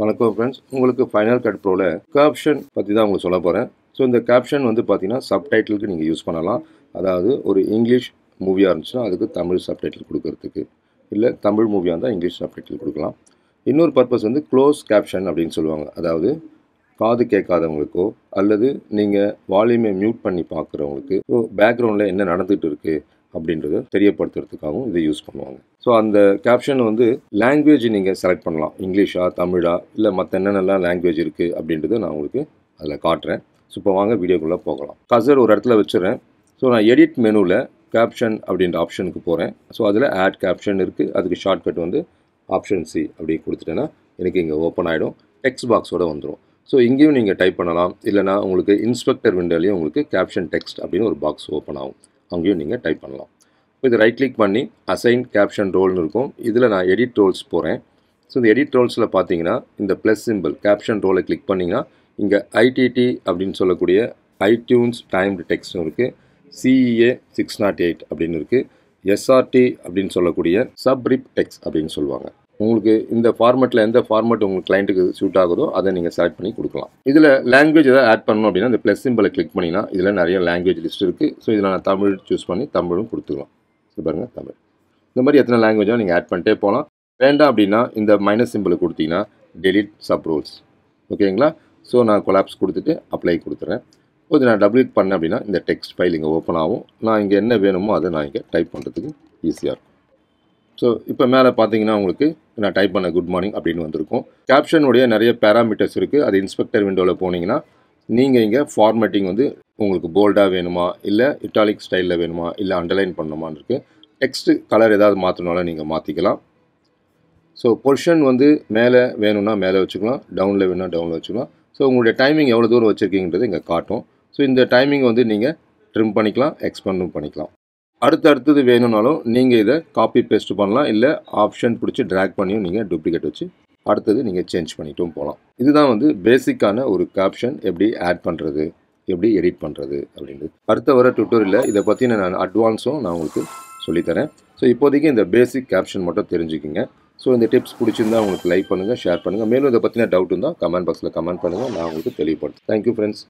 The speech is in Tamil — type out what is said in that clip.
வணக்கம் ஃப்ரெண்ட்ஸ் உங்களுக்கு ஃபைனல் கட் ப்ரோவில் கேப்ஷன் பற்றி தான் உங்களுக்கு சொல்ல போகிறேன் ஸோ இந்த கேப்ஷன் வந்து பார்த்தீங்கன்னா சப்டைட்டிலுக்கு நீங்கள் யூஸ் பண்ணலாம் அதாவது ஒரு இங்கிலீஷ் மூவியாக இருந்துச்சுன்னா அதுக்கு தமிழ் சப்டைட்டில் கொடுக்கறதுக்கு இல்லை தமிழ் மூவியாக இருந்தால் இங்கிலீஷ் சப்டைட்டில் கொடுக்கலாம் இன்னொரு பர்பஸ் வந்து க்ளோஸ் கேப்ஷன் அப்படின்னு சொல்லுவாங்க அதாவது காது கேட்காதவங்களுக்கோ அல்லது நீங்கள் வால்யூமை மியூட் பண்ணி பார்க்குறவங்களுக்கு ஸோ பேக்ரவுண்டில் என்ன நடந்துகிட்டு இருக்குது அப்படின்றத தெரியப்படுத்துறதுக்காகவும் இதை யூஸ் பண்ணுவாங்க ஸோ அந்த கேப்ஷன் வந்து லாங்குவேஜ் நீங்கள் செலக்ட் பண்ணலாம் இங்கிலீஷா தமிழா இல்லை மற்ற என்னென்னலாம் லாங்குவேஜ் இருக்குது அப்படின்றத நான் உங்களுக்கு அதில் காட்டுறேன் ஸோ இப்போ வாங்க வீடியோக்குள்ளே போகலாம் கசர் ஒரு இடத்துல வச்சுறேன் ஸோ நான் எடிட் மெனுவில் கேப்ஷன் அப்படின்ற ஆப்ஷனுக்கு போகிறேன் ஸோ அதில் ஆட் கேப்ஷன் இருக்குது அதுக்கு ஷார்ட்கட் வந்து ஆப்ஷன் சி அப்படி கொடுத்துட்டேன்னா எனக்கு இங்கே ஓப்பன் ஆகிடும் டெக்ஸ்ட் பாக்ஸோட வந்துடும் ஸோ இங்கேயும் நீங்கள் டைப் பண்ணலாம் இல்லைனா உங்களுக்கு இன்ஸ்பெக்டர் விண்டோலையும் உங்களுக்கு கேப்ஷன் டெக்ஸ்ட் அப்படின்னு ஒரு பாக்ஸ் ஓப்பன் ஆகும் அங்கேயும் நீங்கள் டைப் பண்ணலாம் இப்போ இது ரைட் கிளிக் பண்ணி அசைன் கேப்ஷன் ரோல்னு இருக்கும் இதில் நான் எடிட் ரோல்ஸ் போகிறேன் ஸோ இந்த எடிட் ரோல்ஸில் பார்த்தீங்கன்னா இந்த ப்ளஸ் சிம்பிள் கேப்ஷன் ரோலை கிளிக் பண்ணிங்கன்னா இங்கே ஐடிடி அப்படின்னு சொல்லக்கூடிய ஐடியூன்ஸ் டைம்டு டெக்ஸ்ட்டும் இருக்குது சிஇஏ சிக்ஸ் நாட் எயிட் அப்படின்னு இருக்குது எஸ்ஆர்டி அப்படின்னு சொல்லக்கூடிய சப்ரிப் டெக்ஸ்ட் அப்படின்னு சொல்லுவாங்க உங்களுக்கு இந்த ஃபார்மெட்டில் எந்த ஃபார்மெட் உங்களுக்கு கிளைண்ட்டுக்கு சூட் ஆகுதோ அதை நீங்கள் செலக்ட் பண்ணி கொடுக்கலாம் இதில் லாங்குவேஜ் எதாவது ஆட் பண்ணணும் அப்படின்னா இந்த ப்ளஸ் சிம்பிளை கிளிக் பண்ணிங்கன்னா இதில் நிறைய லாங்குவேஜ் லிஸ்ட் இருக்குது ஸோ இதில் நான் தமிழ் சூஸ் பண்ணி தமிழும் கொடுத்துக்கலாம் இது பாருங்கள் தமிழ் இந்த மாதிரி எத்தனை லாங்குவேஜாக நீங்கள் ஆட் பண்ணிட்டே போகலாம் வேண்டாம் அப்படின்னா இந்த மைனஸ் சிம்பிளை கொடுத்தீங்கன்னா டெலிட் சப் ரூல்ஸ் ஓகேங்களா ஸோ நான் கொலாப்ஸ் கொடுத்துட்டு அப்ளை கொடுத்துறேன் இப்போ நான் டபுள் கிளிக் பண்ணேன் அப்படின்னா இந்த டெக்ஸ்ட் ஃபைல் இங்கே ஓப்பன் ஆகும் நான் இங்கே என்ன வேணுமோ அதை நான் இங்கே டைப் பண்ணுறதுக்கு ஈஸியாக இருக்கும் ஸோ இப்போ மேலே பார்த்தீங்கன்னா உங்களுக்கு நான் டைப் பண்ண குட் மார்னிங் அப்படின்னு வந்திருக்கும் கேப்ஷனுடைய நிறைய பேராமீட்டர்ஸ் இருக்குது அது இன்ஸ்பெக்டர் விண்டோவில் போனீங்கன்னா நீங்கள் இங்கே ஃபார்மேட்டிங் வந்து உங்களுக்கு போல்டாக வேணுமா இல்லை இட்டாலிக் ஸ்டைலில் வேணுமா இல்லை அண்டர்லைன் பண்ணணுமான்னு இருக்குது டெக்ஸ்ட்டு கலர் ஏதாவது மாற்றணும்னாலும் நீங்கள் மாற்றிக்கலாம் ஸோ பொசிஷன் வந்து மேலே வேணும்னா மேலே வச்சுக்கலாம் டவுனில் வேணும்னா டவுனில் வச்சுக்கலாம் ஸோ உங்களுடைய டைமிங் எவ்வளோ தூரம் வச்சுருக்கீங்கிறது இங்கே காட்டும் ஸோ இந்த டைமிங் வந்து நீங்கள் ட்ரிம் பண்ணிக்கலாம் எக்ஸ்பெண்டும் பண்ணிக்கலாம் அடுத்து அடுத்தது வேணும்னாலும் நீங்கள் இதை காப்பி பேஸ்ட் பண்ணலாம் இல்லை ஆப்ஷன் பிடிச்சி ட்ராக் பண்ணியும் நீங்கள் டூப்ளிகேட் வச்சு அடுத்தது நீங்கள் சேஞ்ச் பண்ணிட்டும் போகலாம் இதுதான் வந்து பேசிக்கான ஒரு கேப்ஷன் எப்படி ஆட் பண்ணுறது எப்படி எடிட் பண்ணுறது அப்படின்றது அடுத்த வர டுட்டோரியலில் இதை பற்றி நான் அட்வான்ஸும் நான் உங்களுக்கு சொல்லித்தரேன் ஸோ இப்போதைக்கு இந்த பேசிக் கேப்ஷன் மட்டும் தெரிஞ்சுக்கிங்க ஸோ இந்த டிப்ஸ் பிடிச்சிருந்தா உங்களுக்கு லைக் பண்ணுங்கள் ஷேர் பண்ணுங்கள் மேலும் இதை பற்றின டவுட் இருந்தால் கமெண்ட் பாக்ஸில் கமெண்ட் பண்ணுங்கள் நான் உங்களுக்கு தெளிவுபடுத்தும் தேங்க்யூ ஃப்ரெண்ட்ஸ்